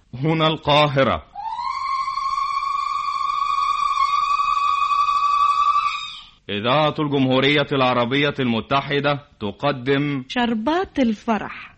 هنا القاهرة إذاعة الجمهورية العربية المتحدة تقدم شربات الفرح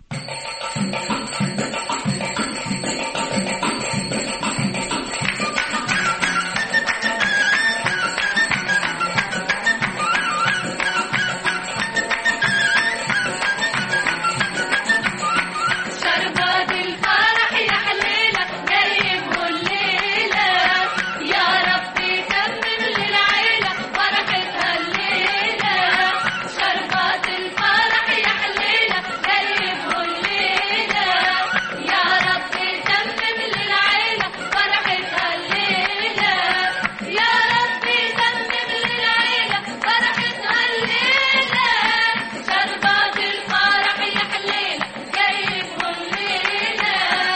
شربات الفرح يا حليلة جايب الليلة يا ربي تمم للعيلة فرحتها الليلة شربات الفرح يا حليلة جايب الليلة يا ربي تمم للعيلة فرحتها الليلة يا ربي تمم للعيلة فرحتها الليلة شربات الفرح يا حليلة جايب الليلة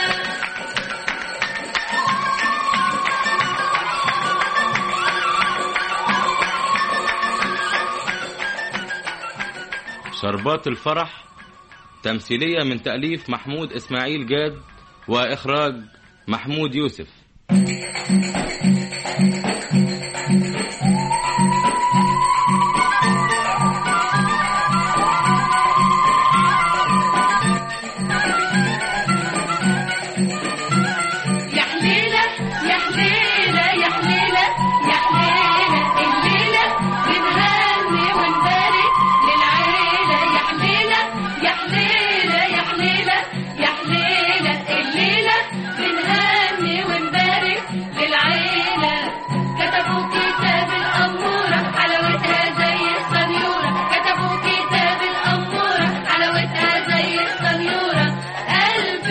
شربات الفرح تمثيلية من تأليف محمود إسماعيل جاد وإخراج محمود يوسف يا حليلة يا حليلة يا حليلة يا حليلة الليلة بنهني ونبارك للعيلة يا حليلة يا حليلة يا حليلة يا حليلة الليلة بنهني ونبارك للعيلة كتبوا كتاب الأمورة حلاوتها زي السنيورة كتبوا كتاب الأمورة حلاوتها زي السنيورة ألف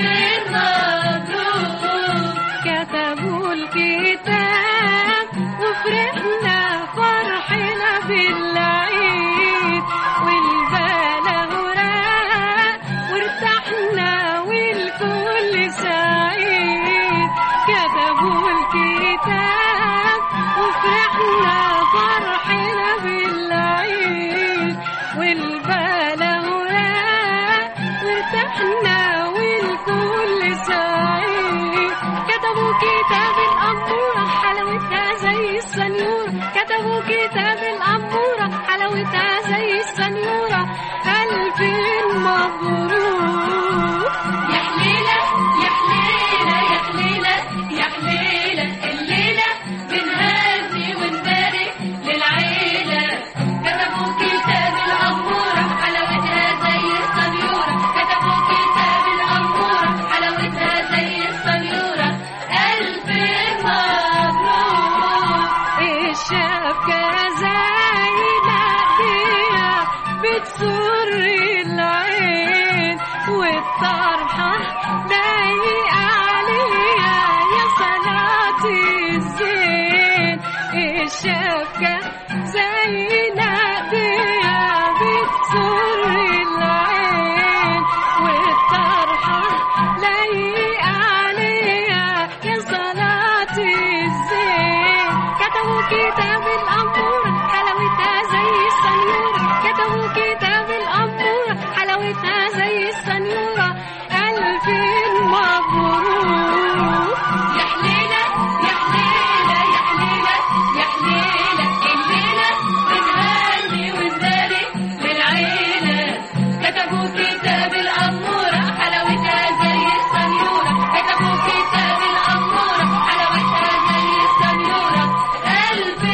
مبروك كتبوا الكتاب وفرحنا فرحنا بالعيد والبلا وراق وارتحنا والكل سعيد كتبوا الكتاب وفرحنا فرحنا بالعيد والبلا وراق وارتحنا والكل سعيد كتبوا كتاب الأمورة حلاوتها زي السنيورة كتبوا كتاب الأمورة حلاوتها زي السنيورة ألف مبروك يا حليلة يا حليلة يا حليلة يا حليلة الليلة بنهني ونبارك للعيلة كتبوا كتاب الأمورة حلاوتها زي السنيورة كتبوا كتاب الأمورة حلاوتها زي السنيورة ألف مبروك الشبكة زايدة فيها بتسر العين والطرحة ضايقة عليها يا صلاة الزين الشبكة زايدة فيها بتسر العين والطرحة لايقة عليها يا صلاة الزين كتبوا كتاب الأمورة حلاوتها زي السنيورة كتبوا كتاب الأمورة حلاوتها زي السنيورة ألف مبروك يا حليلة يا حليلة يا حليلة يا حليلة الليلة بنهني ونبارك للعيلة كتبوا كتاب الأمورة حلاوتها زي السنيورة كتبوا كتاب الأمورة حلاوتها زي السنيورة ألف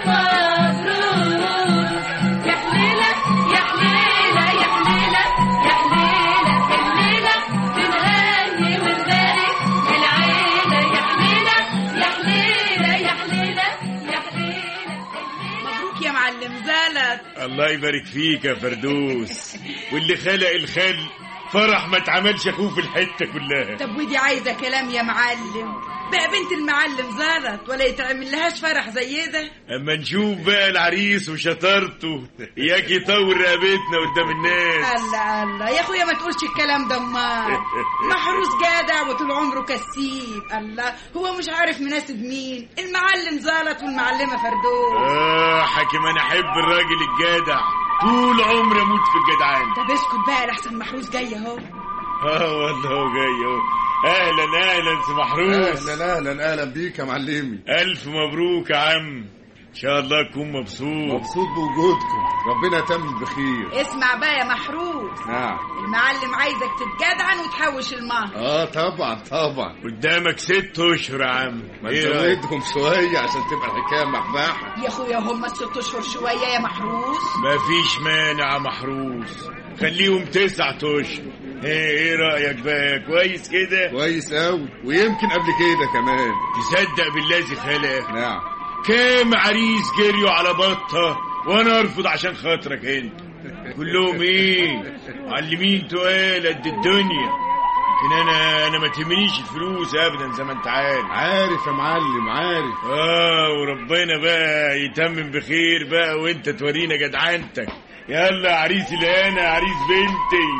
مبروك يا حليلة يا حليلة يا حليلة يا حليلة الليلة بنهني ونبارك للعيلة يا حليلة يا حليلة يا حليلة يا حليلة مبروك يا معلم زلط الله يبارك فيك يا فردوس واللي خلق الخل فرح ما اتعملش اخوه في الحته كلها طب ودي عايزه كلام يا معلم بقى بنت المعلم زلط ولا يتعمل لهاش فرح زي ده اما نشوف بقى العريس وشطارته اياك يطور رقبتنا قدام الناس الله الله يا اخويا ما تقولش الكلام ده امال محروس جدع وطول عمره كسيب الله هو مش عارف مناسب مين المعلم زلط والمعلمه فردوس اه حكيم انا احب الراجل الجدع طول عمري اموت في الجدعان طب اسكت بقى لحسن محروس جاي اهو اه والله هو جاي اهو اهلا اهلا سي محروس اهلا اهلا اهلا بيك يا معلمي الف مبروك يا عم ان شاء الله تكون مبسوط مبسوط بوجودكم ربنا يتمم بخير اسمع بقى يا محروس نعم المعلم عايزك تتجدعن وتحوش المهر اه طبعا طبعا قدامك ست اشهر يا عم ما ايه رأيك؟ تزودهم شويه عشان تبقى الحكايه محبحه يا اخويا هم الست اشهر شويه يا محروس مفيش مانع يا محروس خليهم تسعة اشهر ايه ايه رايك بقى كويس كده كويس قوي ويمكن قبل كده كمان تصدق بالذي خلق نعم كام عريس جريوا على بطه وانا ارفض عشان خاطرك انت كلهم ايه معلمين تقال قد الدنيا لكن انا انا ما تهمنيش الفلوس ابدا زي ما انت عارف عارف يا معلم عارف اه وربنا بقى يتمم بخير بقى وانت تورينا جدعنتك يلا يا عريسي الهنا يا عريس بنتي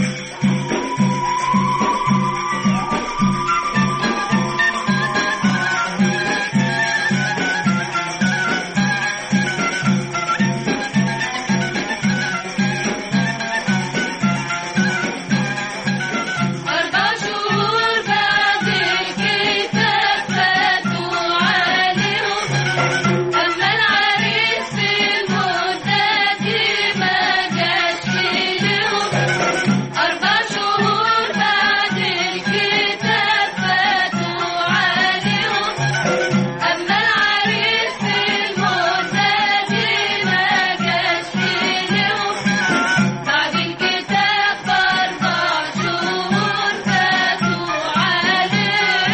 أربع شهور بعد الكتاب فاتوا عليهم أما العريس في المدة دي ما جاش ليهم أربع شهور بعد الكتاب فاتوا عليهم أما العريس في المدة دي ما جاش ليهم بعد الكتاب بأربع شهور فاتوا عليهم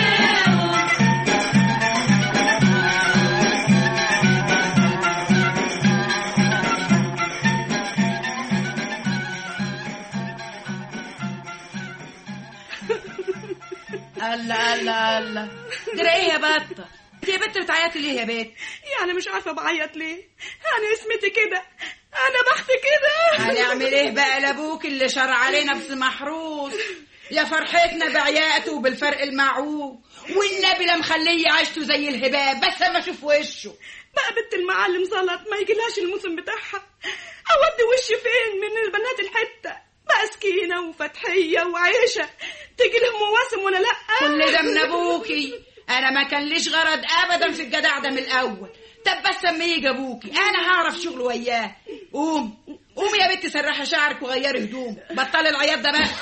الله الله الله جرى ايه يا بطه انت يا بنت بتعيطي ليه يا بنت يعني مش عارفه بعيط ليه انا اسمتي كده انا بختي كده هنعمل ايه بقى لابوك اللي شرع علينا بس محروس يا فرحتنا بعياته وبالفرق المعوج والنبي لا مخليه عيشته زي الهباب بس اما اشوف وشه بقى بنت المعلم زلط ما يجيلهاش الموسم بتاعها اودي وشي فين من البنات الحته بقى سكينه وفتحيه وعيشه تيجي لهم مواسم ولا لا كل ده من ابوكي انا ما كان ليش غرض ابدا في الجدع ده من الاول طب بس اما يجي ابوكي انا هعرف شغل وياه قوم قومي يا بنتي سرحي شعرك وغيري هدوم بطلي العياط ده بقى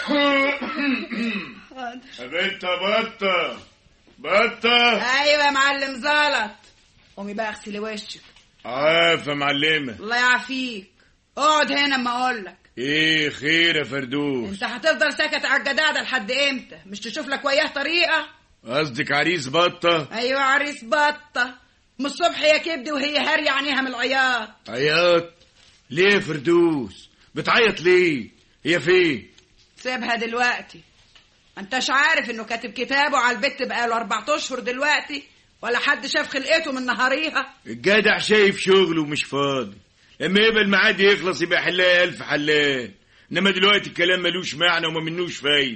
يا بنت بطه بطه ايوه يا معلم زلط قومي بقى اغسلي وشك عارف يا معلمه الله يعافيك اقعد هنا اما اقول لك ايه خير يا فردوس انت هتفضل ساكت على الجدع ده لحد امتى مش تشوف لك وياه طريقه قصدك عريس بطه ايوه عريس بطه من الصبح يا كبدي وهي هاريه عينيها من العياط عياط ليه يا فردوس بتعيط ليه هي فين سيبها دلوقتي ما انتش عارف انه كاتب كتابه على البت بقاله اربع اشهر دلوقتي ولا حد شاف خلقته من نهاريها الجدع شايف شغله ومش فاضي لما يبقى الميعاد يخلص يبقى حلها ألف حلال إنما دلوقتي الكلام ملوش معنى وما منوش فايدة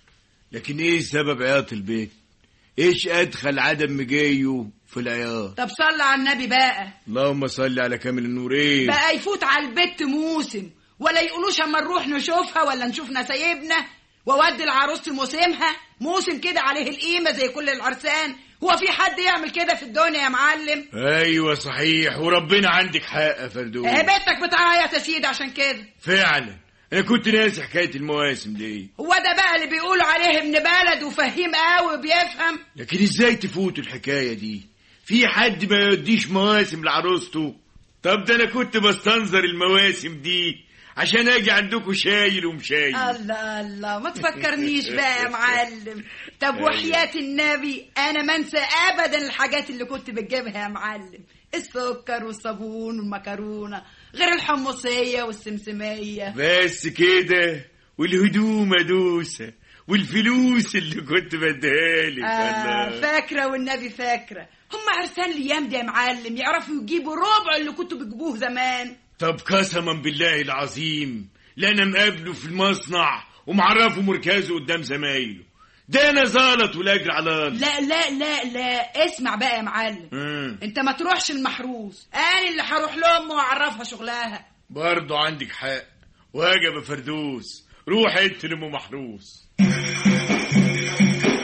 لكن إيه سبب عياط البيت؟ إيش أدخل عدم مجايه في العياط؟ طب صلى على النبي بقى اللهم صل على كامل النورين بقى يفوت على البت موسم ولا يقولوش اما نروح نشوفها ولا نشوف نسايبنا واودي العروس موسمها موسم كده عليه القيمه زي كل العرسان هو في حد يعمل كده في الدنيا يا معلم أيوة صحيح وربنا عندك حق يا فردوس اهي بنتك بتعيط يا سيدي عشان كده فعلا أنا كنت ناسي حكاية المواسم دي هو ده بقى اللي بيقولوا عليه ابن بلد وفهيم قوي وبيفهم لكن إزاي تفوت الحكاية دي؟ في حد ما يوديش مواسم لعروسته؟ طب ده أنا كنت بستنظر المواسم دي عشان أجي عندكم شايل ومشايل الله الله ما تفكرنيش بقى يا معلم طب وحياة النبي انا ما انسى ابدا الحاجات اللي كنت بتجيبها يا معلم السكر والصابون والمكرونه غير الحمصيه والسمسميه بس كده والهدوم ادوسه والفلوس اللي كنت بديها لك آه الله. فاكره والنبي فاكره هم عرسان الايام دي يا معلم يعرفوا يجيبوا ربع اللي كنتوا بتجيبوه زمان طب قسما بالله العظيم لا انا مقابله في المصنع ومعرفه مركزه قدام زمايله ده انا زلط ولاجر على الارض لا لا لا لا اسمع بقى يا معلم مم. انت ما تروحش المحروس انا اللي هروح لهم واعرفها شغلها برضه عندك حق واجب يا فردوس روح انت لام محروس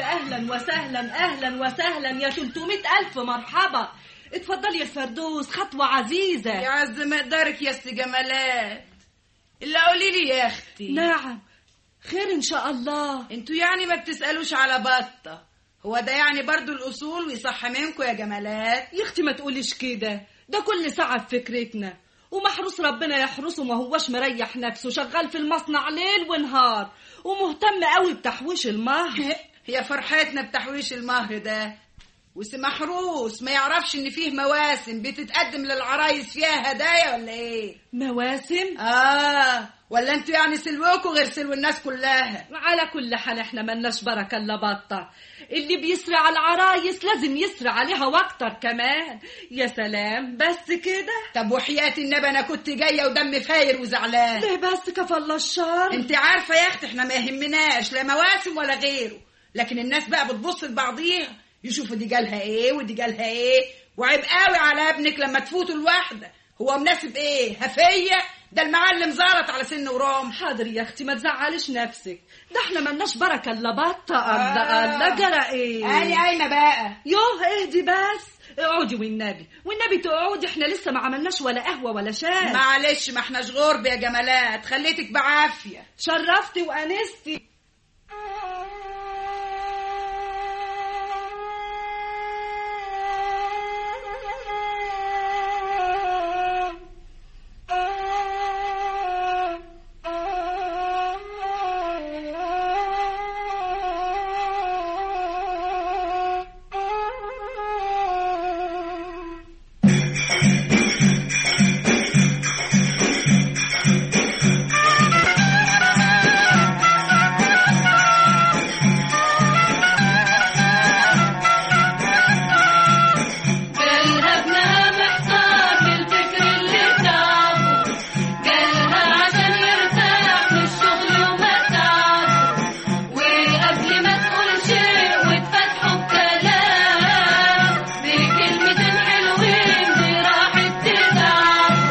اهلا وسهلا اهلا وسهلا يا 300 الف مرحبا اتفضلي يا فردوس خطوه عزيزه يعز مقدارك يا است جمالات الا قولي لي يا اختي نعم خير ان شاء الله انتوا يعني ما بتسالوش على بطه هو ده يعني برضو الاصول ويصح منكم يا جمالات يا اختي ما تقوليش كده ده كل ساعه في فكرتنا ومحروس ربنا يحرسه ما هوش مريح نفسه شغال في المصنع ليل ونهار ومهتم قوي بتحويش المهر هي فرحتنا بتحويش المهر ده وسي محروس ما يعرفش ان فيه مواسم بتتقدم للعرايس فيها هدايا ولا ايه مواسم اه ولا انتوا يعني سلوكوا غير سلو الناس كلها على كل حال احنا ملناش بركه الا بطه اللي بيسري على العرايس لازم يسري عليها واكتر كمان يا سلام بس كده طب وحياة النبي انا كنت جايه ودم فاير وزعلان ليه بس كفى الله الشر انت عارفه يا اختي احنا ما يهمناش لا مواسم ولا غيره لكن الناس بقى بتبص لبعضيها يشوفوا دي جالها ايه ودي جالها ايه وعيب قوي على ابنك لما تفوتوا الواحده هو مناسب ايه هفيه ده المعلم زارت على سن ورام حاضر يا اختي ما تزعليش نفسك ده احنا ملناش بركه الا بطه الله آه. الله جرى ايه اني قايمه بقى يوه اهدي بس اقعدي والنبي والنبي تقعدي احنا لسه ما عملناش ولا قهوه ولا شاي معلش ما احناش غرب يا جمالات خليتك بعافيه شرفتي وانستي قالها ابنها محتار بالفكر اللي تعبه قالها عشان يرتاح من الشغل وما تعبه وقبل ما تقول شيء وتفتحوا بكلام بكلمتين حلوين دي راحت تتعب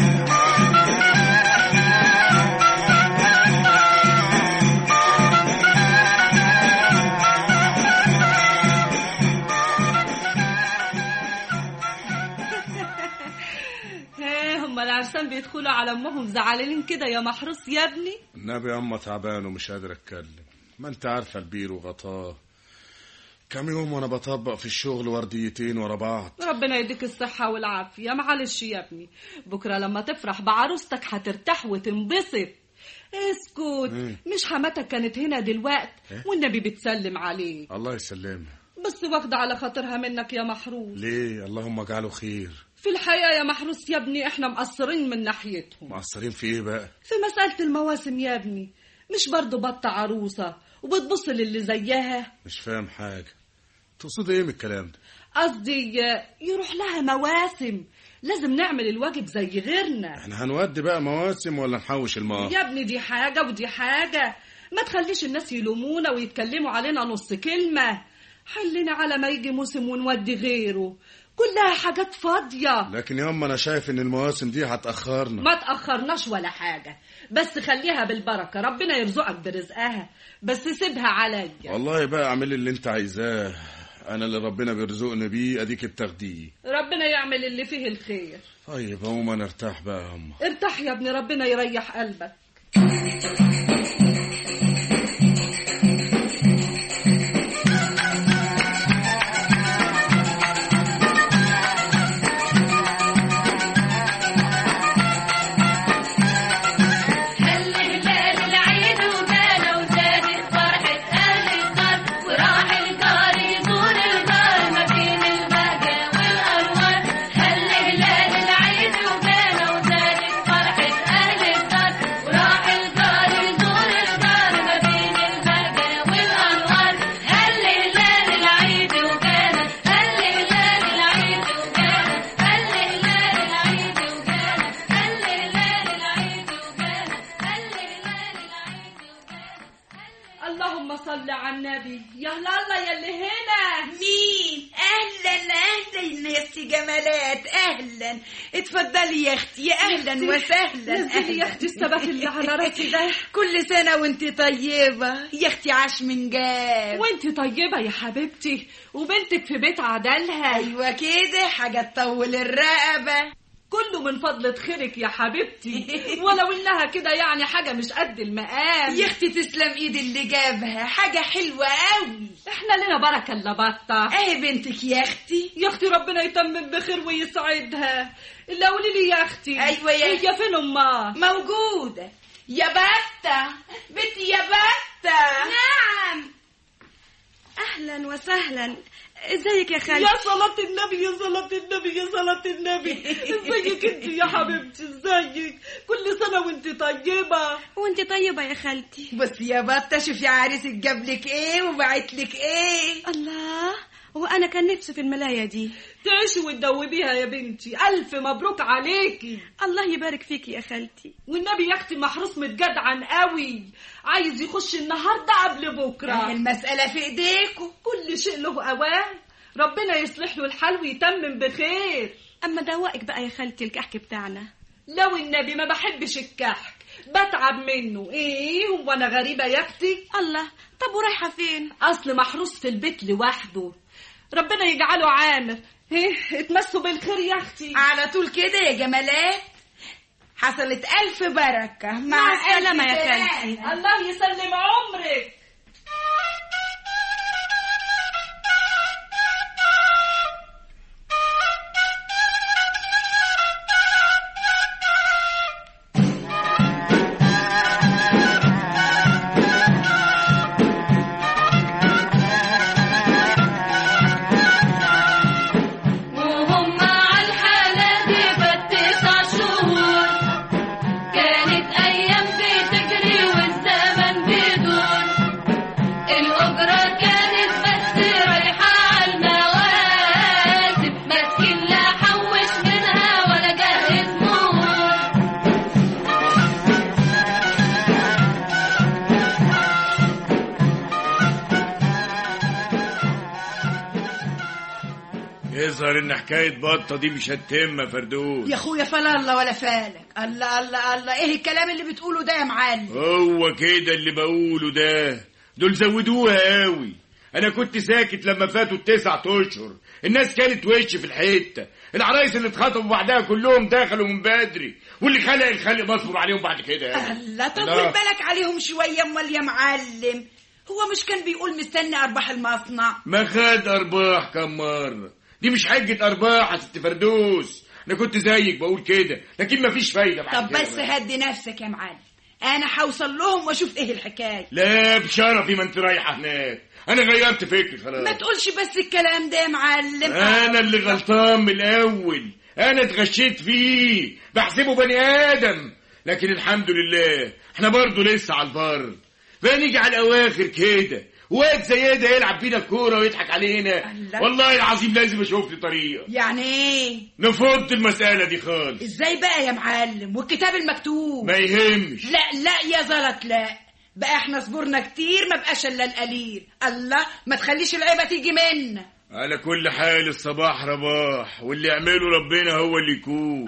ايه هم العرسان بيدخلوا على امهم زعلانين كده يا محروس يا ابني النبي اما تعبان ومش قادر اتكلم ما انت عارفه البير وغطاه كم يوم وانا بطبق في الشغل ورديتين ورا بعض ربنا يديك الصحة والعافية معلش يا ابني بكرة لما تفرح بعروستك هترتاح وتنبسط اسكت إيه؟ مش حماتك كانت هنا دلوقت إيه؟ والنبي بتسلم عليه الله يسلمها بس واخدة على خاطرها منك يا محروس ليه اللهم اجعله خير في الحقيقة يا محروس يا ابني احنا مقصرين من ناحيتهم مقصرين في ايه بقى في مسألة المواسم يا ابني مش برضه بطة عروسة وبتبص للي زيها مش فاهم حاجه تقصد ايه من الكلام ده قصدي يروح لها مواسم لازم نعمل الواجب زي غيرنا احنا هنودي بقى مواسم ولا نحوش المهر يا ابني دي حاجة ودي حاجة ما تخليش الناس يلومونا ويتكلموا علينا نص كلمة حلنا على ما يجي موسم ونودي غيره كلها حاجات فاضية لكن ياما انا شايف ان المواسم دي هتاخرنا ما تأخرناش ولا حاجة بس خليها بالبركة ربنا يرزقك برزقها بس سيبها عليا والله بقى اعمل اللي انت عايزاه انا اللي ربنا بيرزقني بيه اديك بتاخديه ربنا يعمل اللي فيه الخير طيب عموما ارتاح بقى يا اما ارتاح يا ابني ربنا يريح قلبك هل هلال العيد وبانا وزادت فرحة أهل الدار وراح الجار يزور الجار ما بين البهجة والأنوار هل هلال العيد وبانا وزادت فرحة أهل الدار اللهم صل على النبي يا الله يا اللي هنا مين اهلا اهلا يا ستي جمالات اهلا اتفضلي يا اختي يا اهلا وسهلا نزلي يا اختي الثبات اللي على راسي ده كل سنه وانت طيبه يا اختي عاش من جاب وانت طيبة يا حبيبتي وبنتك في بيت عدلها ايوه كده حاجه تطول الرقبه كله من فضلة خيرك يا حبيبتي ولو انها كده يعني حاجة مش قد المقام يا اختي تسلم ايد اللي جابها حاجه حلوه قوي احنا لنا بركة الا بطة اهي بنتك يا اختي يا اختي ربنا يتمم بخير ويسعدها الا قولي لي يا اختي أيوة يا هي فين امها موجوده يا بطه بنتي يا بطه نعم اهلا وسهلا ازيك يا خالتي يا صلاة النبي يا صلاة النبي يا صلاة النبي ازيك انت يا حبيبتي ازيك كل سنة وانت طيبة وانت طيبه يا خالتي بص يا بطه شوفي عريسك جاب لك ايه وبعت لك ايه الله وانا كان نفسي في الملايه دي تعيشي وتدوبيها يا بنتي ألف مبروك عليكي الله يبارك فيك يا خالتي والنبي يا اختي محروس متجدعن قوي عايز يخش النهارده قبل بكره المساله في ايديكم كل شيء له اوان ربنا يصلح له الحال ويتمم بخير اما دوقك بقى يا خالتي الكحك بتاعنا لو النبي ما بحبش الكحك بتعب منه ايه هو انا غريبه يا اختي الله طب ورايحه فين اصل محروس في البيت لوحده ربنا يجعله عامر ايه اتمسوا بالخير يا اختي على طول كده يا جمالات حصلت ألف بركة مع, مع السلامة ألف يا سلامة. خالتي. الله يسلم عمرك وهم على الحالة دي بتسع شهور كانت أيام بتجري والزمن بيدور الأجرة كانت بس رايحة على المواسم مسكين لا حوش منها ولا جهز مهور يظهر ان حكايه بطه دي مش هتتم يا فردوس يا اخويا فلا الله ولا فالك الله الله الله ايه الكلام اللي بتقوله ده يا معلم هو كده اللي بقوله ده دول زودوها قوي انا كنت ساكت لما فاتوا التسع اشهر الناس كانت وش في الحته العرايس اللي اتخطبوا بعدها كلهم دخلوا من بدري واللي خلق الخلق مصبر عليهم بعد كده يعني. الله طول الله. بالك عليهم شوية امال يا معلم هو مش كان بيقول مستني ارباح المصنع ما خد ارباح كم مره دي مش حجه ارباح يا ست فردوس انا كنت زيك بقول كده لكن مفيش فايده بعد طب كده بس بقى. هدي نفسك يا معلم انا هوصل لهم واشوف ايه الحكايه لا بشرفي ما انت رايحه هناك انا غيرت فكري خلاص ما تقولش بس الكلام ده يا معلم انا اللي غلطان من الاول انا اتغشيت فيه بحسبه بني ادم لكن الحمد لله احنا برضه لسه على البر بقى نيجي على الاواخر كده واد زي ده يلعب بينا الكوره ويضحك علينا الله. والله العظيم لازم اشوف لي طريقه يعني ايه نفض المساله دي خالص ازاي بقى يا معلم والكتاب المكتوب ما يهمش لا لا يا زلط لا بقى احنا صبرنا كتير ما بقاش الا القليل الله ما تخليش العيبه تيجي منا على كل حال الصباح رباح واللي يعمله ربنا هو اللي يكون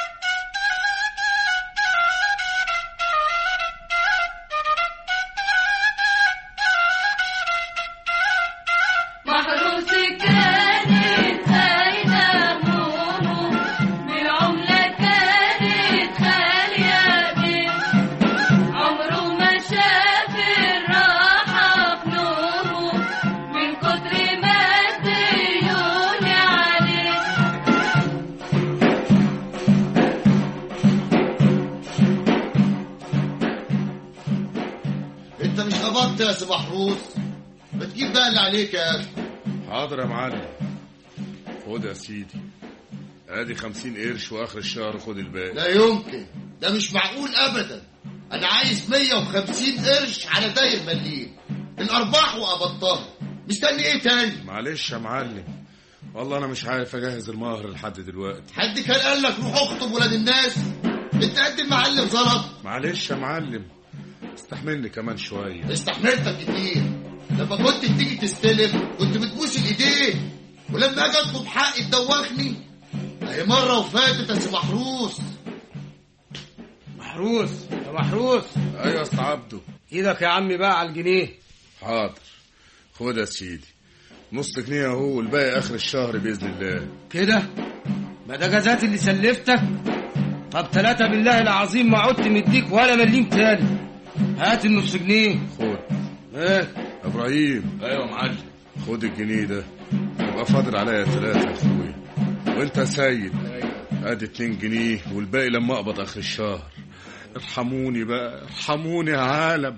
محروس كانت سايدة همومه بالعملة كانت خالية بيه عمره ما شاف الراحة في نومه من كتر ما الديون عليه انت مش خبطت يا سي محروس ما تجيب بقى اللي عليك يا اخي حاضر يا معلم خد يا سيدي ادي خمسين قرش واخر الشهر خد الباقي لا يمكن ده مش معقول ابدا انا عايز 150 قرش على داير مليم الارباح وقبضتها مستني ايه تاني معلش يا معلم والله انا مش عارف اجهز المهر لحد دلوقتي حد كان قال لك روح اخطب ولاد الناس انت قد المعلم ظلم معلش يا معلم استحملني كمان شوية استحملتك كتير لما كنت بتيجي تستلم كنت بتبوس الايدين ولما اجي اطلب حقي تدوخني اهي مره وفاتت يا سي محروس محروس يا محروس ايوه يا اسطى عبده ايدك يا عمي بقى على الجنيه حاضر خد يا سيدي نص جنيه اهو والباقي اخر الشهر باذن الله كده ما ده جزات اللي سلفتك طب ثلاثة بالله العظيم ما عدت مديك ولا مليم تاني هات النص جنيه خد ايه ابراهيم ايوه يا معلم خد الجنيه ده يبقى فاضل عليا ثلاثة يا اخويا وانت يا سيد ادي اتنين جنيه والباقي لما اقبض اخر الشهر ارحموني بقى ارحموني يا عالم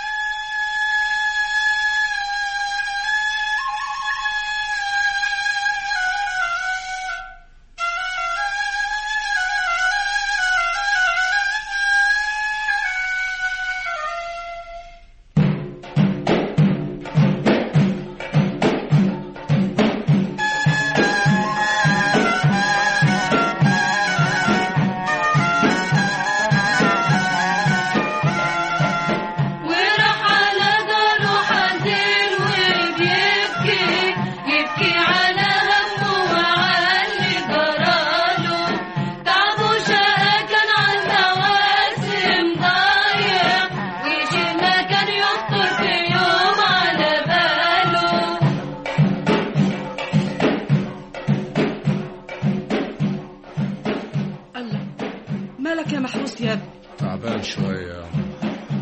وراح على داره حزين وبيبكي يبكي على همه وعلى اللي جراله تعبه شقى كان على المواسم ضايع ويشيل ما كان يخطر في يوم على باله الله مالك يا محروس يا ابني تعبان شوية يا عم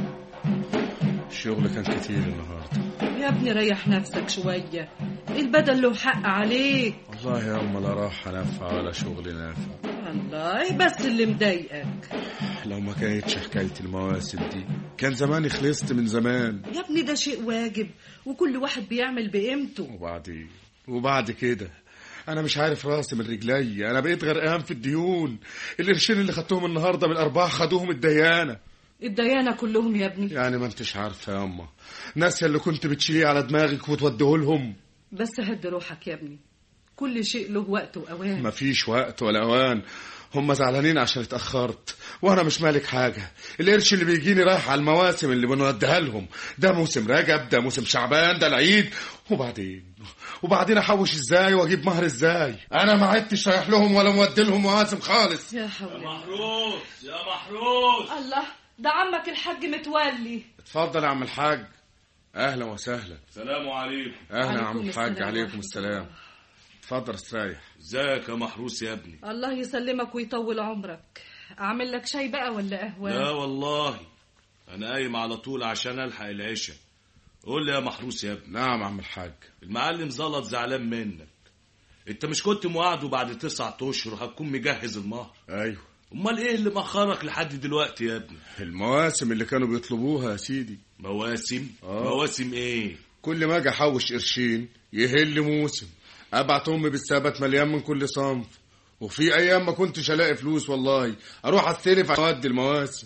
الشغل كان كتير النهاردة يا ابني ريح نفسك شوية البدل له حق عليك والله يا أم لا راحة نافعة ولا شغل نافع الله بس اللي مضايقك لو ما كانتش حكاية المواسم دي كان زماني خلصت من زمان يا ابني ده شيء واجب وكل واحد بيعمل بقيمته وبعدين وبعد كده انا مش عارف راسي من رجلي انا بقيت غرقان في الديون القرشين اللي خدتهم النهارده بالارباح خدوهم الديانه الديانة كلهم يا ابني يعني ما انتش عارفه يا اما ناس اللي كنت بتشيليه على دماغك وتوديه لهم بس هد روحك يا ابني كل شيء له وقت وأوان مفيش وقت ولا اوان هم زعلانين عشان اتاخرت وانا مش مالك حاجه القرش اللي بيجيني رايح على المواسم اللي بنوديها لهم ده موسم رجب ده موسم شعبان ده العيد وبعدين وبعدين احوش ازاي واجيب مهر ازاي انا ما عدتش رايح لهم ولا مودي لهم مواسم خالص يا حول الله. محروس يا محروس الله ده عمك الحاج متولي اتفضل يا عم الحاج اهلا وسهلا السلام عليكم اهلا يا عم عليكم الحاج السلام عليكم ورحمة السلام الله. اتفضل استريح ازيك يا محروس يا ابني الله يسلمك ويطول عمرك اعمل لك شاي بقى ولا لا قهوه والله انا قايم على طول عشان الحق العشاء قول لي يا محروس يا ابني نعم يا عم الحاج المعلم زلط زعلان منك انت مش كنت موعده بعد تسعة اشهر هتكون مجهز المهر ايوه امال ايه اللي مأخرك لحد دلوقتي يا ابني المواسم اللي كانوا بيطلبوها يا سيدي مواسم آه. مواسم ايه كل ما اجي احوش قرشين يهل موسم ابعت امي بالثبت مليان من كل صنف وفي ايام ما كنتش الاقي فلوس والله اروح استلف عشان اودي المواسم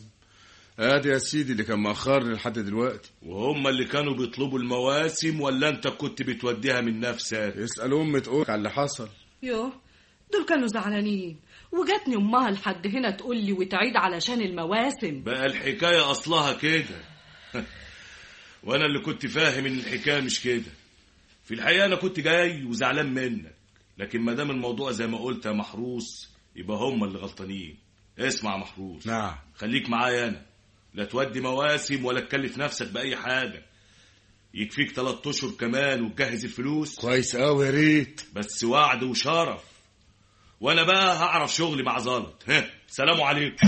ادي يا سيدي اللي كان مأخرني لحد دلوقتي وهم اللي كانوا بيطلبوا المواسم ولا انت كنت بتوديها من نفسك اسال امي تقول على اللي حصل يوه دول كانوا زعلانين وجاتني امها لحد هنا تقول لي وتعيد علشان المواسم بقى الحكاية اصلها كده وانا اللي كنت فاهم ان الحكاية مش كده في الحقيقة انا كنت جاي وزعلان منك لكن ما دام الموضوع زي ما قلت يا محروس يبقى هم اللي غلطانين اسمع يا محروس نعم خليك معايا انا لا تودي مواسم ولا تكلف نفسك باي حاجه يكفيك تلات اشهر كمان وتجهز الفلوس كويس قوي يا ريت بس وعد وشرف وانا بقى هعرف شغلي مع زلط ها سلام عليكم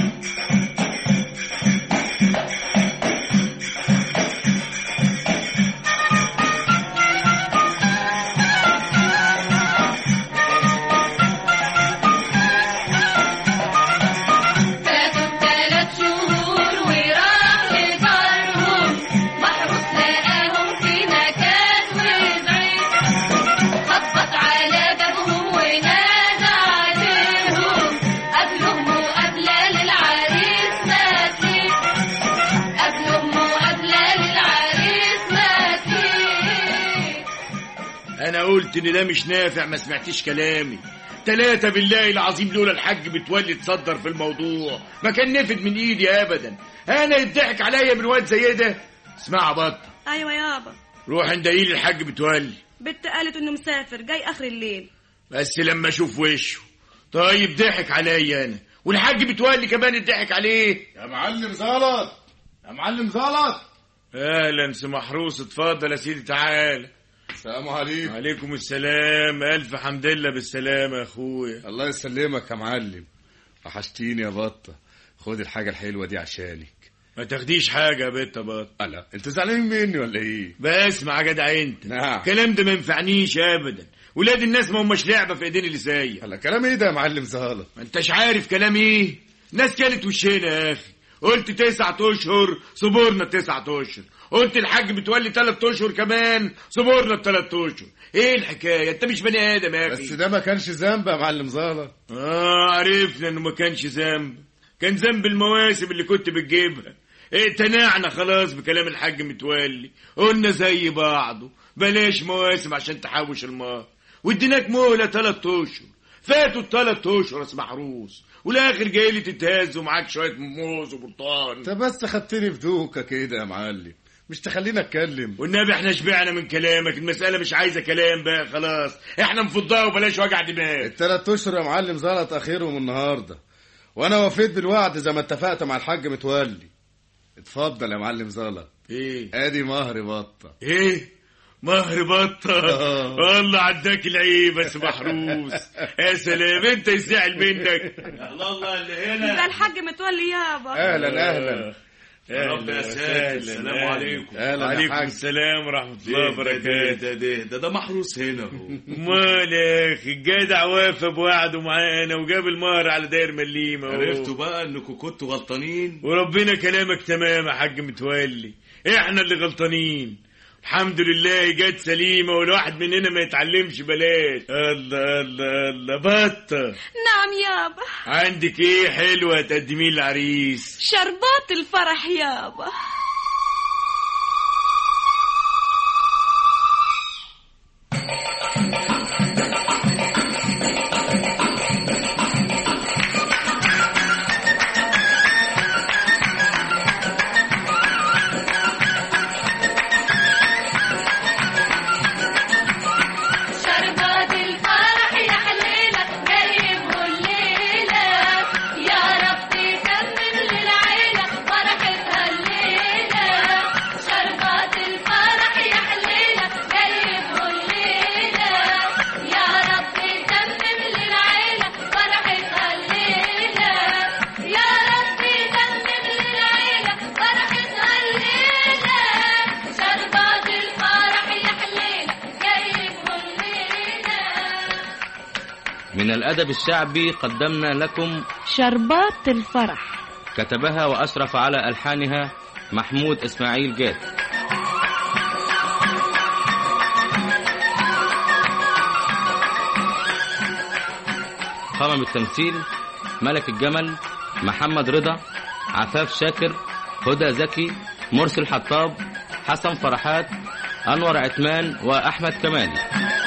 فاتوا تلات شهور وراح لجارهم محروس لقاهم في مكان وبعيد خبط على بابهم ونادى عليهم قبلهم وقبلة للعريس ماسك قبلهم وقبلة للعريس ماسك انا قلت ان ده مش نافع ما سمعتيش كلامي ثلاثة بالله العظيم لولا الحاج بتولي تصدر في الموضوع ما كان نفد من ايدي ابدا انا يضحك عليا من واد زي ده اسمع يا بطه ايوه يابا روح اندهيلي الحاج بتولي بنت قالت انه مسافر جاي اخر الليل بس لما اشوف وشه طيب ضحك عليا انا والحاج بتولي كمان اتضحك عليه يا معلم زلط يا معلم زلط اهلا سي محروس اتفضل يا سيدي تعال السلام عليكم عليكم السلام الف حمد لله بالسلامه يا اخويا الله يسلمك يا معلم وحشتيني يا بطه خد الحاجه الحلوه دي عشانك ما تاخديش حاجه يا بت بط لا انت زعلان مني ولا ايه بسمع يا جدع انت نعم. الكلام ده ما ينفعنيش ابدا ولاد الناس ما هماش لعبه في ايدين اللي سايق هلا كلام ايه ده يا معلم زهلط ما انتش عارف كلام ايه ناس كانت وشنا يا اخي قلت تسعة اشهر صبرنا تسعة اشهر قلت الحاج بتولي تلات اشهر كمان صبرنا التلات اشهر ايه الحكايه انت مش بني ادم يا اخي بس ده ما كانش ذنب يا معلم زهلط اه عرفنا انه ما كانش ذنب كان ذنب المواسم اللي كنت بتجيبها اقتنعنا خلاص بكلام الحاج متولي قلنا زي بعضه بلاش مواسم عشان تحوش المار واديناك مهلة تلات اشهر فاتوا التلات اشهر يا محروس والاخر جاي لي تتهز ومعاك شويه موز وبرتقال انت بس خدتني في دوكه كده يا معلم مش تخليني اتكلم والنبي احنا شبعنا من كلامك المسألة مش عايزة كلام بقى خلاص احنا نفضها وبلاش وجع دماغ التلات اشهر يا معلم زلط اخرهم النهارده وانا وفيت بالوعد زي ما اتفقت مع الحاج متولي اتفضل يا معلم زلط ايه ادي مهر بطه ايه مهر بطة آه. والله عداك العيب بس محروس يا سلام انت يزعل منك الله الله اللي ده هنا الحاج متولي يابا اهلا اهلا رب يا ساتر السلام عليكم اهلا يا عليكم حاج السلام ورحمة الله ده ده وبركاته ده ده ده محروس هنا اهو مال يا اخي الجدع وافى بوعده معانا وجاب المهر على داير مليمة أهو. عرفتوا بقى انكم كنتوا غلطانين وربنا كلامك تمام يا حاج متولي احنا اللي غلطانين الحمد لله جت سليمة والواحد مننا ما يتعلمش بلاش الله الله الله بطة نعم يابا عندك ايه حلوة تقدميه للعريس شربات الفرح يابا شربات الفرح يا حليلة جايبه الليلة يا رب تكمل للعيلة فرحتها الليلة شربات الفرح يا حليلة جايبه الليلة يا رب تكمل للعيلة فرحتها الليلة يا رب تكمل للعيلة فرحتها الليلة شربات الفرح يا حليلة جايبه الليلة من الأدب الشعبي قدمنا لكم شربات الفرح كتبها وأشرف على ألحانها محمود إسماعيل جاد قام بالتمثيل ملك الجمل محمد رضا عفاف شاكر هدى زكي مرسل حطاب حسن فرحات أنور عثمان وأحمد كمالي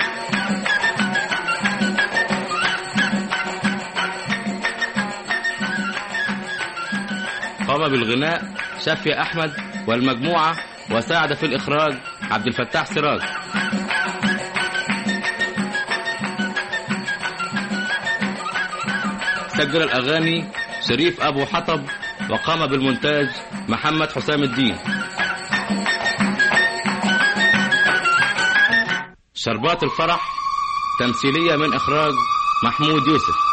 قام بالغناء شافي أحمد والمجموعة وساعد في الإخراج عبد الفتاح سراج سجل الأغاني شريف أبو حطب وقام بالمونتاج محمد حسام الدين شربات الفرح تمثيلية من إخراج محمود يوسف